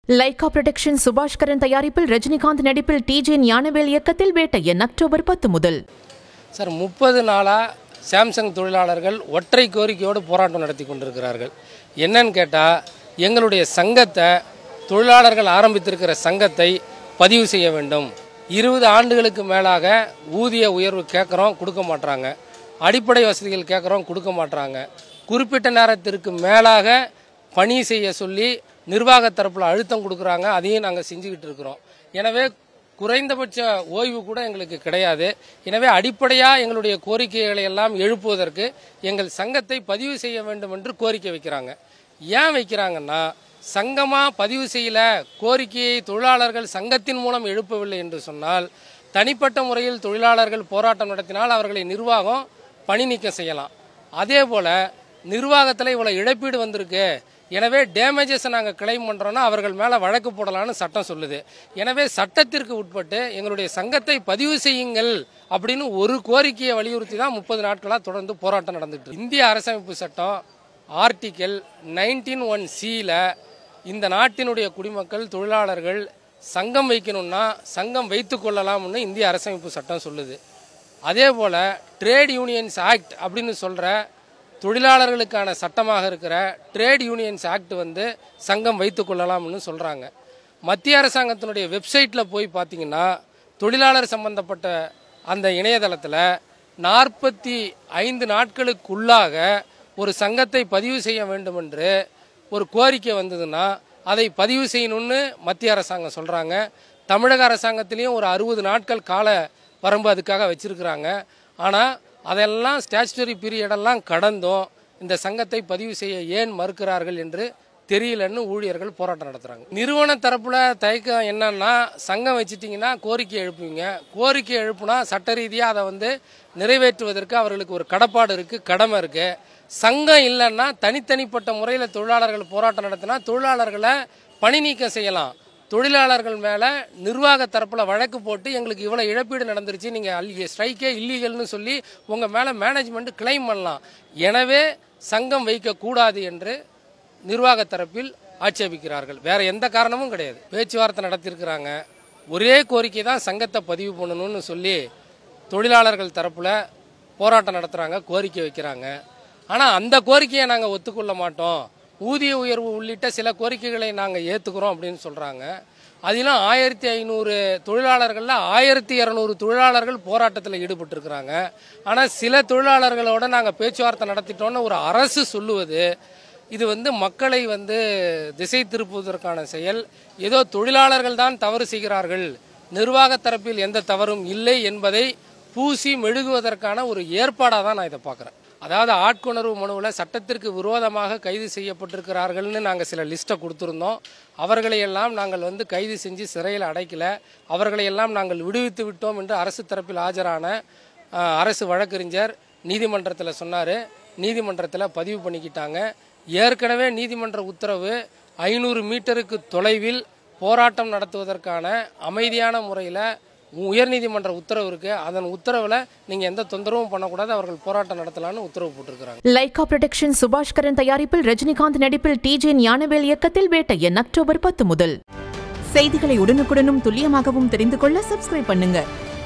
Lyca production Subaskaran தயாரிப்பில் ரஜினிகாந்த் நடிப்பில் DJ Gnanavel இயக்கத்தில் வேட்டையன் அக்டோபர் பத்து முதல் சார் முப்பது நாளாக சாம்சங் தொழிலாளர்கள் ஒற்றை கோரிக்கையோடு போராட்டம் நடத்தி கொண்டிருக்கிறார்கள் என்னன்னு கேட்டால் எங்களுடைய சங்கத்தை தொழிலாளர்கள் ஆரம்பித்திருக்கிற சங்கத்தை பதிவு செய்ய வேண்டும் இருபது ஆண்டுகளுக்கு மேலாக ஊதிய உயர்வு கேட்குறோம் கொடுக்க மாட்றாங்க அடிப்படை வசதிகள் கேட்குறோம் கொடுக்க மாட்றாங்க குறிப்பிட்ட நேரத்திற்கு மேலாக பணி செய்ய சொல்லி நிர்வாக தரப்பில் அழுத்தம் கொடுக்குறாங்க அதையும் நாங்கள் செஞ்சுக்கிட்டு இருக்கிறோம் எனவே குறைந்தபட்ச ஓய்வு கூட எங்களுக்கு கிடையாது எனவே அடிப்படையாக எங்களுடைய கோரிக்கைகளை எல்லாம் எழுப்புவதற்கு எங்கள் சங்கத்தை பதிவு செய்ய வேண்டும் என்று கோரிக்கை வைக்கிறாங்க ஏன் வைக்கிறாங்கன்னா சங்கமாக பதிவு செய்யல கோரிக்கையை தொழிலாளர்கள் சங்கத்தின் மூலம் எழுப்பவில்லை என்று சொன்னால் தனிப்பட்ட முறையில் தொழிலாளர்கள் போராட்டம் நடத்தினால் அவர்களை நிர்வாகம் பணி நீக்கம் செய்யலாம் அதே போல் நிர்வாகத்தில் இவ்வளோ இழப்பீடு வந்திருக்கு எனவே டேமேஜஸை நாங்கள் கிளைம் பண்ணுறோன்னா அவர்கள் மேலே வழக்கு போடலாம்னு சட்டம் சொல்லுது எனவே சட்டத்திற்கு உட்பட்டு எங்களுடைய சங்கத்தை பதிவு செய்யுங்கள் அப்படின்னு ஒரு கோரிக்கையை வலியுறுத்தி தான் முப்பது நாட்களாக தொடர்ந்து போராட்டம் நடந்துட்டு இருக்கு. இந்திய அரசமைப்பு சட்டம் ஆர்டிக்கல் நைன்டீன் ஒன் சியில் இந்த நாட்டினுடைய குடிமக்கள் தொழிலாளர்கள் சங்கம் வைக்கணும்னா சங்கம் வைத்து கொள்ளலாம்னு இந்திய அரசமைப்பு சட்டம் சொல்லுது அதே போல் ட்ரேட் யூனியன்ஸ் ஆக்ட் அப்படின்னு சொல்கிற தொழிலாளர்களுக்கான சட்டமாக இருக்கிற ட்ரேட் யூனியன்ஸ் ஆக்ட் வந்து சங்கம் வைத்து கொள்ளலாம்னு சொல்கிறாங்க மத்திய அரசாங்கத்தினுடைய வெப்சைட்டில் போய் பார்த்தீங்கன்னா தொழிலாளர் சம்பந்தப்பட்ட அந்த இணையதளத்தில் நாற்பத்தி ஐந்து நாட்களுக்குள்ளாக ஒரு சங்கத்தை பதிவு செய்ய வேண்டும் என்று ஒரு கோரிக்கை வந்ததுன்னா அதை பதிவு செய்யணும்னு மத்திய அரசாங்கம் சொல்கிறாங்க தமிழக அரசாங்கத்திலையும் ஒரு அறுபது நாட்கள் கால வரம்பு அதுக்காக வச்சிருக்கிறாங்க ஆனால் அதெல்லாம் ஸ்டாச்சுட்டரி பீரியடெல்லாம் கடந்தும் இந்த சங்கத்தை பதிவு செய்ய ஏன் மறுக்கிறார்கள் என்று தெரியலன்னு ஊழியர்கள் போராட்டம் நடத்துகிறாங்க நிறுவன தரப்புல தயக்கம் என்னன்னா சங்கம் வச்சிட்டிங்கன்னா கோரிக்கை எழுப்புவீங்க கோரிக்கை எழுப்புனா சட்ட ரீதியாக அதை வந்து நிறைவேற்றுவதற்கு அவர்களுக்கு ஒரு கடப்பாடு இருக்குது கடமை இருக்குது சங்கம் இல்லைன்னா தனித்தனிப்பட்ட முறையில் தொழிலாளர்கள் போராட்டம் நடத்தினா தொழிலாளர்களை பணி நீக்கம் செய்யலாம் தொழிலாளர்கள் மேலே நிர்வாக தரப்பில் வழக்கு போட்டு எங்களுக்கு இவ்வளோ இழப்பீடு நடந்துருச்சு நீங்கள் ஸ்ட்ரைக்கே இல்லீகல்னு சொல்லி உங்கள் மேலே மேனேஜ்மெண்ட் கிளைம் பண்ணலாம் எனவே சங்கம் வைக்கக்கூடாது என்று நிர்வாக தரப்பில் ஆட்சேபிக்கிறார்கள் வேற எந்த காரணமும் கிடையாது பேச்சுவார்த்தை நடத்தியிருக்கிறாங்க ஒரே கோரிக்கை தான் சங்கத்தை பதிவு பண்ணணும்னு சொல்லி தொழிலாளர்கள் தரப்பில் போராட்டம் நடத்துகிறாங்க கோரிக்கை வைக்கிறாங்க ஆனால் அந்த கோரிக்கையை நாங்கள் ஒத்துக்கொள்ள மாட்டோம் ஊதிய உயர்வு உள்ளிட்ட சில கோரிக்கைகளை நாங்கள் ஏற்றுக்கிறோம் அப்படின்னு சொல்கிறாங்க அதிலும் ஆயிரத்தி ஐநூறு தொழிலாளர்களில் ஆயிரத்தி இரநூறு தொழிலாளர்கள் போராட்டத்தில் ஈடுபட்டிருக்கிறாங்க ஆனால் சில தொழிலாளர்களோட நாங்கள் பேச்சுவார்த்தை நடத்திட்டோம்னு ஒரு அரசு சொல்லுவது இது வந்து மக்களை வந்து திசை திருப்புவதற்கான செயல் ஏதோ தொழிலாளர்கள் தான் தவறு செய்கிறார்கள் நிர்வாக தரப்பில் எந்த தவறும் இல்லை என்பதை பூசி மெழுகுவதற்கான ஒரு ஏற்பாடாக தான் நான் இதை பார்க்குறேன் அதாவது ஆட்கொணர்வு மனுவில் சட்டத்திற்கு விரோதமாக கைது செய்யப்பட்டிருக்கிறார்கள்னு நாங்கள் சில லிஸ்ட்டை கொடுத்துருந்தோம் அவர்களையெல்லாம் நாங்கள் வந்து கைது செஞ்சு சிறையில் அடைக்கல அவர்களையெல்லாம் நாங்கள் விடுவித்து விட்டோம் என்று அரசு தரப்பில் ஆஜரான அஹ், அரசு வழக்கறிஞர் நீதிமன்றத்தில் சொன்னார் நீதிமன்றத்தில் பதிவு பண்ணிக்கிட்டாங்க ஏற்கனவே நீதிமன்ற உத்தரவு ஐநூறு மீட்டருக்கு தொலைவில் போராட்டம் நடத்துவதற்கான அமைதியான முறையில் உயர்நீதிமன்ற உத்தரவு இருக்குது அதன் உத்தரவில் நீங்கள் எந்த தொந்தரவும் பண்ணக்கூடாது அவர்கள் போராட்டம் நடத்தலாம்னு உத்தரவு போட்டிருக்கிறாங்க லைகா புரொடக்ஷன் சுபாஷ்கரன் தயாரிப்பில் ரஜினிகாந்த் நடிப்பில் டிஜே ஞானவேல் இயக்கத்தில் வேட்டையன் அக்டோபர் பத்து முதல் செய்திகளை உடனுக்குடனும் துல்லியமாகவும் தெரிந்து கொள்ள சப்ஸ்கிரைப் பண்ணுங்க